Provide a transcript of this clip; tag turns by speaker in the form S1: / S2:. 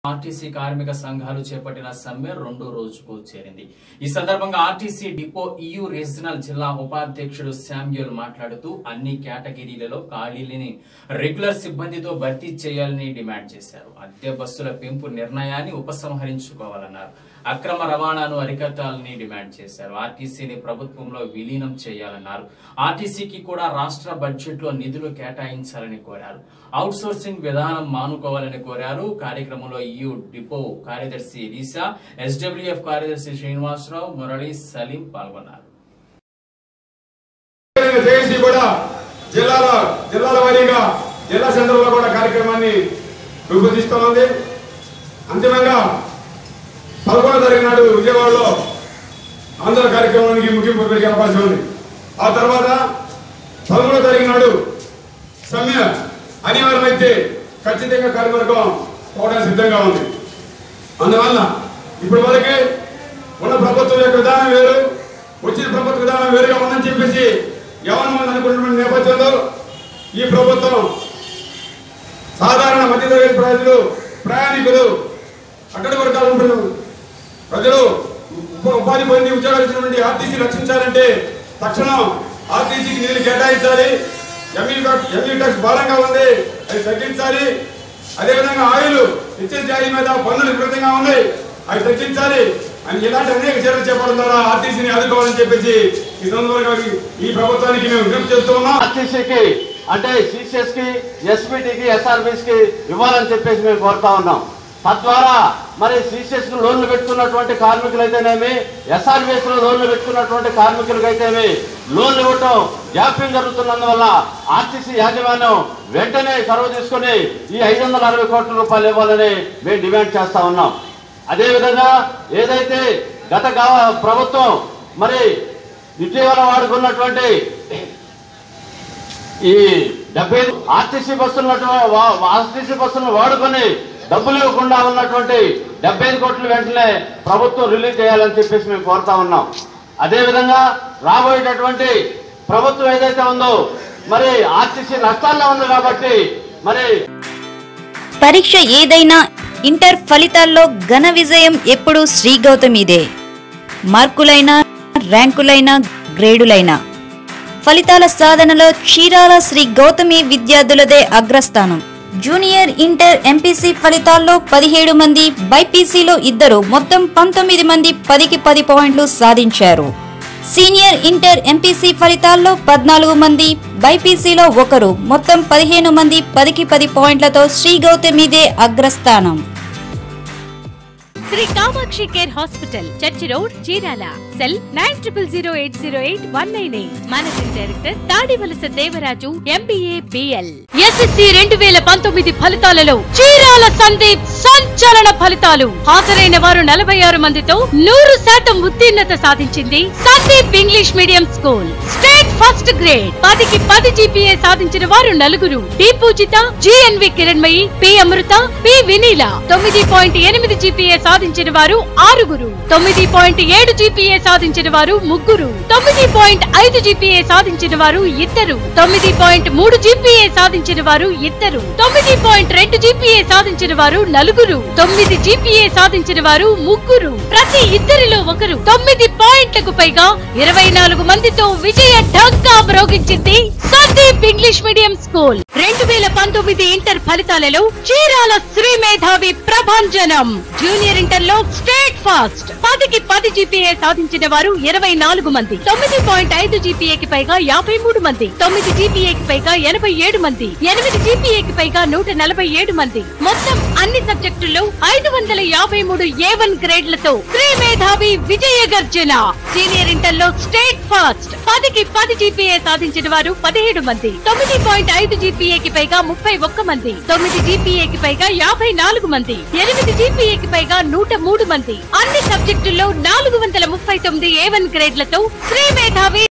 S1: RTC కార్మిక సంఘాలు చేపట్టిన సమ్మె రెండో రోజుకు చేరింది ఈ సందర్భంగా ఆర్టీసీ డిపో ఇయు రీజనల్ జిల్లా ఉపాధ్యక్షుడు శామ్యూల్ మాట్లాడుతూ అన్ని కేటగిరీలలో ఖాళీలని రెగ్యులర్ సిబ్బందితో భర్తీ చేయాలని డిమాండ్ చేశారు అద్దె బస్సుల పెంపు నిర్ణయాన్ని ఉపసంహరించుకోవాలన్నారు అక్రమ రవాణాను అరికట్టాలని డిమాండ్ చేశారు ఆర్టీసీని ప్రభుత్వంలో విలీనం చేయాలన్నారు ఆర్టీసీకి కూడా రాష్ట్ర బడ్జెట్ లో నిధులు కేటాయించాలని కోరారు అవుట్ సోర్సింగ్ విధానం మానుకోవాలని కోరారు కార్యక్రమంలో యు డిపో కార్యదర్శి రీసా ఎస్డబ్ల్యూఎఫ్ కార్యదర్శి శ్రీనివాసరావు మురళి సలీం పాల్గొన్నారు
S2: జేఏసీ కూడా జిల్లాల జిల్లాల వారీగా జిల్లా సెంటర్లో కూడా కార్యక్రమాన్ని రూపొందిస్తోంది అంతిమంగా పదకొండో తారీఖు నాడు విజయవాడలో ఆంధ్ర కార్యక్రమానికి ముగింపు పెరిగే అవకాశం ఉంది ఆ తర్వాత పదమూడో తారీఖు నాడు సమ్మె అనివార్యమైతే ఖచ్చితంగా కార్యవర్గం పోవడానికి సిద్ధంగా ఉంది అందువల్ల ఇప్పటి వరకే ఉన్న ప్రభుత్వం యొక్క విధానం వేరు వచ్చిన ప్రభుత్వ విధానం వేరుగా ఉందని చెప్పేసి ఎవరి మంది అనుకుంటున్న నేపథ్యంలో ఈ ప్రభుత్వం సాధారణ మధ్యతరగతి ప్రజలు ప్రయాణికులు అక్కడి వర్గాలు ఉంటున్న ప్రజలు ఉప- ఉపాధి పొంది ఉద్యోగాలు ఇచ్చినటువంటి ఆర్టీసీ రక్షించాలంటే తక్షణం ఆర్టీసీకి నిధులు కేటాయించాలి ఎంఈ ఎంఈ ట్యాక్స్ భారంగా ఉంది అది తగ్గించాలి అదేవిధంగా ఆయిల్ హెచ్ఎస్ ఆయిల్ మీద పన్నులు విపరీతంగా ఉన్నాయి అవి తగ్గించాలి అని ఇలాంటి అనేక చర్యలు చేపట్టడం ద్వారా ఆర్టీసీని ఆదుకోవాలని చెప్పేసి ఈ సందర్భంగా ఈ ప్రభుత్వానికి మేము విజ్ఞప్తి చేస్తూ ఉన్నాం
S3: ఆర్టీసీకి అంటే సిసిఎస్ కి ఎస్పీటీకి ఎస్ఆర్బీస్ కి ఇవ్వాలని చెప్పేసి మేము కోరుతా ఉన్నాం తద్వారా మరి సిసిఎస్ కు లోన్లు పెట్టుకున్నటువంటి కార్మికులైతేనేమి ఎస్ఆర్బీఎస్ లో లోన్లు పెట్టుకున్నటువంటి కార్మికులకైతేమి లోన్లు ఇవ్వటం జాప్యం జరుగుతున్నందువల్ల ఆర్టీసీ యాజమాన్యం వెంటనే చొరవ తీసుకుని ఈ ఐదు వందల అరవై కోట్ల రూపాయలు ఇవ్వాలని మేము డిమాండ్ చేస్తా ఉన్నాం అదేవిధంగా ఏదైతే గత గా- ప్రభుత్వం మరి ఇటీవల వాడుకున్నటువంటి ఈ డెబ్బై ఆర్టీసీ బస్సులను ఆర్టీసీ బస్సులను వాడుకొని డబ్బులు ఇవ్వకుండా ఉన్నటువంటి డెబ్బై ఐదు కోట్లు వెంటనే ప్రభుత్వం రిలీజ్ చేయాలని చెప్పేసి మేము కోరుతా ఉన్నాం అదేవిధంగా రాబోయేటటువంటి ప్రభుత్వం ఏదైతే ఉందో మరి ఆర్టీసీ నష్టాల్లో ఉంది కాబట్టి మరి
S4: పరీక్ష ఏదైనా ఇంటర్ ఫలితాల్లో ఘన విజయం ఎప్పుడూ శ్రీ గౌతమిదే మార్కులైనా ర్యాంకులైనా గ్రేడులైనా ఫలితాల సాధనలో చీరాల శ్రీ గౌతమి విద్యార్థులదే అగ్రస్థానం జూనియర్ ఇంటర్ ఎంపీసీ ఫలితాల్లో పదిహేడు మంది బైపీసీలో ఇద్దరు మొత్తం పంతొమ్మిది మంది పదికి పది పాయింట్లు సాధించారు సీనియర్ ఇంటర్ ఎంపీసీ ఫలితాల్లో పద్నాలుగు మంది బైపీసీలో ఒకరు మొత్తం పదిహేను మంది పదికి పది పాయింట్లతో శ్రీ గౌతమిదే అగ్రస్థానం
S5: Sri Kamakshi care hospital church road Chirala cell nine triple zero eight zero eight one nine eight managing director Tadivalasa Devaraju MBA BL SSC రెండు వేల పంతొమ్మిది ఫలితాలలో చీరాల సందీప్ సంచలన ఫలితాలు హాజరైన వారు నలభై ఆరు మందితో నూరు శాతం ఉత్తీర్ణత సాధించింది Sandeep English medium school state first grade పదికి పది జీపీఏ సాధించిన వారు నలుగురు D Poojitha GNV Kiranmayi P Amrutha P Vineela తొమ్మిది పాయింట్ ఎనిమిది జీపీఏ సాధించిన వారు ఆరుగురు తొమ్మిది పాయింట్ ఏడు జీపీఏ సాధించిన వారు ముగ్గురు తొమ్మిది పాయింట్ ఐదు జీపీఏ సాధించిన వారు ఇద్దరు తొమ్మిది పాయింట్ మూడు జీపీఏ సాధించిన వారు ఇద్దరు తొమ్మిది పాయింట్ రెండు జీపీఏ సాధించిన వారు నలుగురు తొమ్మిది జీపీఏ సాధించిన వారు ముగ్గురు ప్రతి ఇద్దరిలో ఒకరు తొమ్మిది పాయింట్లకు పైగా ఇరవై నాలుగు మందితో విజయ ఢంకా మ్రోగించింది సందీప్ ఇంగ్లీష్ మీడియం స్కూల్ రెండు వేల పంతొమ్మిది ఇంటర్ ఫలితాలలో చీరాల శ్రీ మేధావి ప్రభంజనం జూనియర్ ఇంటర్ లో స్టేట్ ఫాస్ట్ పదికి పది జీపీఏ సాధించిన వారు ఇరవై నాలుగు మంది తొమ్మిది పాయింట్ ఐదు జీపీఏకి పైగా యాభై మూడు మంది తొమ్మిది జీపీఏకి పైగా ఎనభై ఏడు మంది ఎనిమిది జీపీఏకి పైగా నూట నలభై ఏడు మంది మొత్తం అన్ని సబ్జెక్టుల్లో ఐదు వందల యాభై మూడు ఏ వన్ గ్రేడ్లతో శ్రీ మేధావి విజయ గర్జన సీనియర్ ఇంటర్ లో స్టేట్ ఫాస్ట్ పదికి పది జీపీఏ సాధించిన వారు పదిహేడు మంది తొమ్మిది పాయింట్ ఐదు జీపీఏకి పైగా ముప్పై ఒక్క మంది తొమ్మిది జీపీఏకి పైగా యాభై నాలుగు మంది ఎనిమిది జీపీఏకి పైగా నూట మూడు మంది అన్ని సబ్జెక్టుల్లో నాలుగు వందల ముప్పై తొమ్మిది ఏ వన్ గ్రేడ్లతో శ్రీ మేధావి